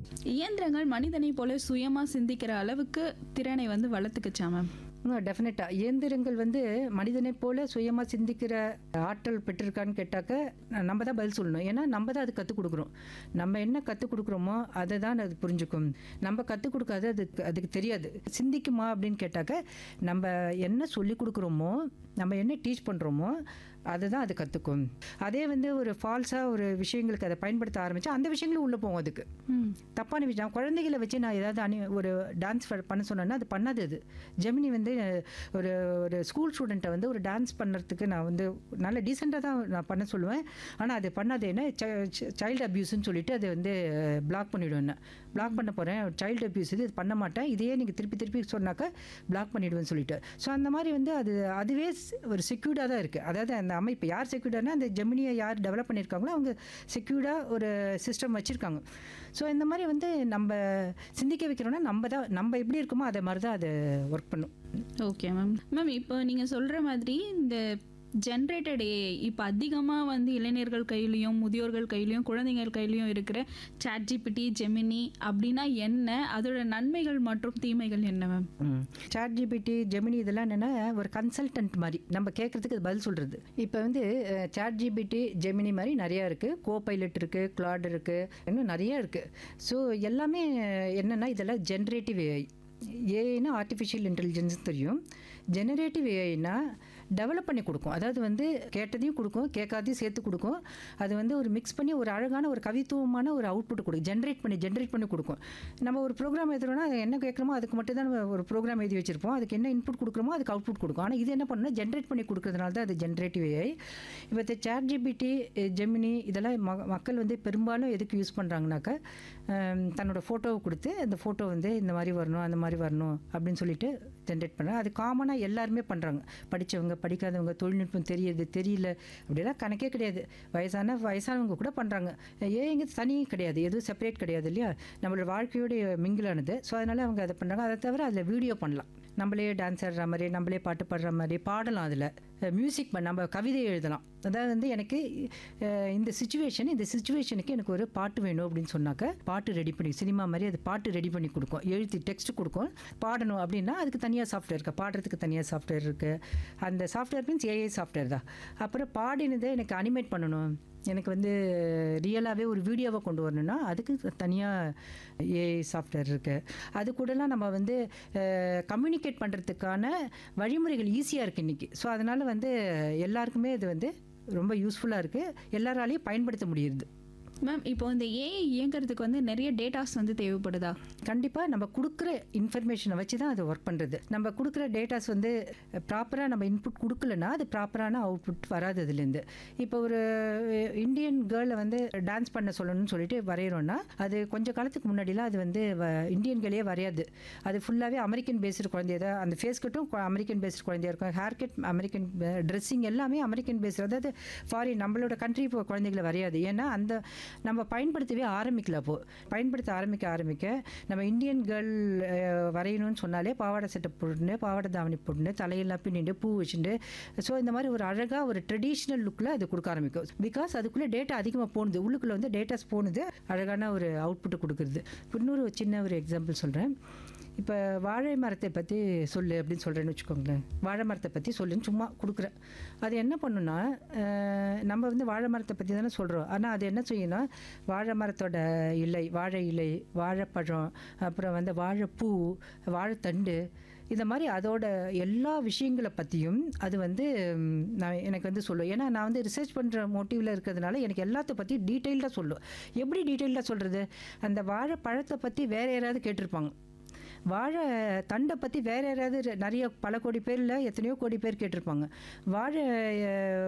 இயந்திரங்கள் மனிதனை போல சுயமா சிந்திக்கிற அளவுக்கு திறனை வந்து வளர்த்துக்குச்சா மேம் டெஃபினட்டாக இயந்திரங்கள் வந்து மனிதனைப் போல சுயமாக சிந்திக்கிற ஆற்றல் பெற்றிருக்கான்னு கேட்டாக்க நம்ம தான் பதில் சொல்லணும் ஏன்னா நம்ம தான் அது கற்றுக் கொடுக்குறோம் நம்ம என்ன கற்றுக் கொடுக்குறோமோ அதை தான் அது புரிஞ்சுக்கும் நம்ம கற்றுக் கொடுக்காது அதுக்கு அதுக்கு தெரியாது சிந்திக்குமா அப்படின்னு கேட்டாக்க நம்ம என்ன சொல்லி கொடுக்குறோமோ நம்ம என்ன டீச் பண்ணுறோமோ அதை தான் அது கற்றுக்கும் அதே வந்து ஒரு ஃபால்ஸாக ஒரு விஷயங்களுக்கு அதை பயன்படுத்த ஆரம்பித்தா அந்த விஷயங்களும் உள்ளே போகும் அதுக்கு ம் தப்பான விஷயம் குழந்தைகளை வச்சு நான் ஏதாவது அணி ஒரு டான்ஸ் பண்ண சொன்னேன்னா அது பண்ணாது அது ஜெமினி வந்து ஒரு ஒரு ஸ்கூல் ஸ்டூடெண்ட்டை வந்து ஒரு டான்ஸ் பண்ணுறதுக்கு நான் வந்து நல்ல டீசெண்டாக தான் நான் பண்ண சொல்லுவேன் ஆனால் அது பண்ணாது என்ன சைல்டு அப்யூஸ்ன்னு சொல்லிட்டு அதை வந்து பிளாக் பண்ணிவிடுவேன் பிளாக் பண்ண போகிறேன் சைல்டு அப்யூஸ் இது இது பண்ண மாட்டேன் இதையே நீங்கள் திருப்பி திருப்பி சொன்னாக்கா பிளாக் பண்ணிவிடுவேன்னு சொல்லிட்டு ஸோ அந்த மாதிரி வந்து அது அதுவே ஸ்- ஒரு செக்யூர்டாக தான் இருக்குது அதாவது அந்த அமைப்பு யார் செக்யூர்டானா அந்த ஜெமினியை யார் டெவலப் பண்ணியிருக்காங்களோ அவங்க செக்யூர்டாக ஒரு சிஸ்டம் வச்சுருக்காங்க ஸோ இந்த மாதிரி வந்து நம்ம சிந்திக்க வைக்கிறோம்னா நம்ம தான் நம்ம எப்படி இருக்கோமோ அதே மாதிரி தான் அது ஒர்க் பண்ணும் ஓகே மேம் மேம் இப்போ நீங்கள் சொல்கிற மாதிரி இந்த ஜென்ரேட்டட் ஏஐ இப்போ அதிகமாக வந்து இளைஞர்கள் கையிலையும் முதியோர்கள் கையிலையும் குழந்தைகள் கையிலையும் இருக்கிற சாட் ஜிபிடி ஜெமினி அப்படின்னா என்ன அதோட நன்மைகள் மற்றும் தீமைகள் என்ன மேம் சாட் ஜிபிடி ஜெமினி இதெல்லாம் என்னென்னா ஒரு கன்சல்டன்ட் மாதிரி நம்ம கேட்குறதுக்கு அது பதில் சொல்கிறது இப்போ வந்து சாட் ஜிபிடி ஜெமினி மாதிரி நிறையா இருக்குது கோ பைலட் இருக்குது கிளாட் இருக்குது இன்னும் நிறைய இருக்குது ஸோ எல்லாமே என்னென்னா இதெல்லாம் ஜென்ரேட்டிவ் ஏஐ ஏஐனா ஆர்டிஃபிஷியல் இன்டெலிஜென்ஸ் தெரியும் ஜெனரேட்டிவ் ஏஐனா டெவலப் பண்ணி கொடுக்கும் அதாவது வந்து கேட்டதையும் கொடுக்கும் கேட்காதையும் சேர்த்து கொடுக்கும் அது வந்து ஒரு மிக்ஸ் பண்ணி ஒரு அழகான ஒரு கவித்துவமான ஒரு அவுட்புட் கொடுக்கும் ஜென்ரேட் பண்ணி ஜென்ரேட் பண்ணி கொடுக்கும் நம்ம ஒரு ப்ரோக்ராம் எழுதுறோம்னா அது என்ன கேட்குறோமோ அதுக்கு மட்டும் தான் நம்ம ஒரு ப்ரோக்ராம் எழுதி வச்சிருப்போம் அதுக்கு என்ன இன்புட் கொடுக்குறோமோ அதுக்கு அவுட்புட் கொடுக்கும் ஆனால் இது என்ன பண்ணணும்னா ஜென்ரேட் பண்ணி கொடுக்கறதுனால தான் அது ஜென்ரேட்டிவ் ஏஐ இப்போ இந்த சேட் ஜிபிடி ஜெமினி இதெல்லாம் ம- மக்கள் வந்து பெரும்பாலும் எதுக்கு யூஸ் பண்ணுறாங்கனாக்கா தன்னோட ஃபோட்டோவை கொடுத்து அந்த ஃபோட்டோ வந்து இந்த மாதிரி வரணும் அந்த மாதிரி வரணும் அப்படின்னு சொல்லிட்டு ஜென்ரேட் பண்ணுறாங்க அது காமனாக எல்லாருமே பண்ணுறாங்க படித்தவங்க படிக்காதவங்க தொழில்நுட்பம் தெரியுது தெரியல அப்படிலாம் கணக்கே கிடையாது வயசான வயசானவங்க கூட பண்ணுறாங்க ஏங்க தனி கிடையாது எதுவும் செப்பரேட் கிடையாது இல்லையா நம்மளோட வாழ்க்கையோடைய மிங்கிலானது ஸோ அதனால் அவங்க அதை பண்ணுறாங்க அதை தவிர அதில் வீடியோ பண்ணலாம் நம்மளே டான்ஸ் ஆடுற மாதிரி நம்மளே பாட்டு பாடுற மாதிரி பாடலாம் அதில் மியூசிக் பண்ண நம்ம கவிதை எழுதலாம் அதாவது வந்து எனக்கு அஹ், இந்த சுச்சுவேஷன் இந்த சுச்சுவேஷனுக்கு எனக்கு ஒரு பாட்டு வேணும் அப்படின்னு சொன்னாக்க பாட்டு ரெடி பண்ணி சினிமா மாதிரி அது பாட்டு ரெடி பண்ணி கொடுக்கும் எழுதி டெக்ஸ்ட் கொடுக்கும் பாடணும் அப்படின்னா அதுக்கு தனியாக சாஃப்ட்வேர் இருக்குது பாடுறதுக்கு தனியாக சாஃப்ட்வேர் இருக்குது அந்த சாஃப்ட்வேர் மீன்ஸ் ஏஐ சாஃப்ட்வேர் தான் அப்புறம் பாடினதை எனக்கு அனிமேட் பண்ணணும் எனக்கு வந்து ரியலாகவே ஒரு வீடியோவை கொண்டு வரணும்னா அதுக்கு தனியாக ஏஐ சாஃப்ட்வேர் இருக்குது அது கூடலாம் நம்ம வந்து கம்யூனிகேட் பண்ணுறதுக்கான வழிமுறைகள் ஈஸியாக இருக்குது இன்றைக்கி ஸோ அதனால் வந்து எல்லாருக்குமே இது வந்து ரொம்ப யூஸ்ஃபுல்லாக இருக்குது எல்லாராலையும் பயன்படுத்த முடியுது மேம் இப்போ இந்த ஏஐ இயங்குறதுக்கு வந்து நிறைய டேட்டாஸ் வந்து தேவைப்படுதா கண்டிப்பாக நம்ம கொடுக்குற இன்ஃபர்மேஷனை வச்சு தான் அது ஒர்க் பண்ணுறது நம்ம கொடுக்குற டேட்டாஸ் வந்து ப்ராப்பராக நம்ம இன்புட் கொடுக்கலனா அது ப்ராப்பரான அவுட்புட் வராது அதுலேருந்து இப்போ ஒரு இந்தியன் கேர்ளை வந்து டான்ஸ் பண்ண சொல்லணும்னு சொல்லிட்டு வரைகிறோன்னா அது கொஞ்சம் காலத்துக்கு முன்னாடிலாம் அது வந்து வ- இந்தியன் கேர்ளையே வரையாது அது ஃபுல்லாகவே அமெரிக்கன் பேஸ்டு குழந்தைய தான் அந்த ஃபேஸ் கட்டும் அமெரிக்கன் பேஸ்டு குழந்தையா இருக்கும் ஹேர் கட் அமெரிக்கன் ட்ரெஸ்ஸிங் எல்லாமே அமெரிக்கன் பேஸ்டு அதாவது ஃபாரின் நம்மளோட கண்ட்ரி இப்போ குழந்தைகளை வரையாது ஏன்னா அந்த நம்ம பயன்படுத்தவே ஆரம்பிக்கல அப்போ பயன்படுத்த ஆரம்பிக்க ஆரம்பிக்க நம்ம இந்தியன் கேர்ள் வரையணும்னு சொன்னாலே பாவாடை சட்டை போட்டுட்டு பாவாடை தாவணி போட்டுட்டு தலையெல்லாம் பின்னிட்டு பூ வச்சுட்டு ஸோ இந்த மாதிரி ஒரு அழகாக ஒரு ட்ரெடிஷ்னல் லுக்கில் அது கொடுக்க ஆரம்பிக்கும் பிகாஸ் அதுக்குள்ளே டேட்டா அதிகமாக போணுது உள்ளுக்குள்ளே வந்து டேட்டாஸ் போணுது அழகான ஒரு அவுட்புட் கொடுக்குறது இன்னொரு சின்ன ஒரு எக்ஸாம்பிள் சொல்கிறேன் இப்போ வாழை மரத்தை பற்றி சொல்லு அப்படின்னு சொல்கிறேன்னு வச்சுக்கோங்களேன் வாழை மரத்தை பற்றி சொல்லுன்னு சும்மா கொடுக்குறேன் அது என்ன பண்ணுன்னா அஹ், நம்ம வந்து வாழை மரத்தை பற்றி தானே சொல்கிறோம் ஆனால் அது என்ன செய்யணும்னா வாழை மரத்தோட இலை வாழை இலை வாழைப்பழம் அப்புறம் வந்து வாழைப்பூ வாழைத்தண்டு இந்த மாதிரி அதோட எல்லா விஷயங்களை பற்றியும் அது வந்து ம், நான் எனக்கு வந்து சொல்லும் ஏன்னா நான் வந்து ரிசர்ச் பண்ணுற மோட்டிவில் இருக்கிறதுனால எனக்கு எல்லாத்த பற்றி டீட்டெயில்டாக சொல்லும் எப்படி டீட்டெயில்டாக சொல்கிறது அந்த வாழைப்பழத்தை பற்றி வேற யாராவது கேட்டிருப்பாங்க வாழை தண்டை பற்றி வேற யாராவது நிறைய பல கோடி பேரில் எத்தனையோ கோடி பேர் கேட்டிருப்பாங்க வாழை அஹ்,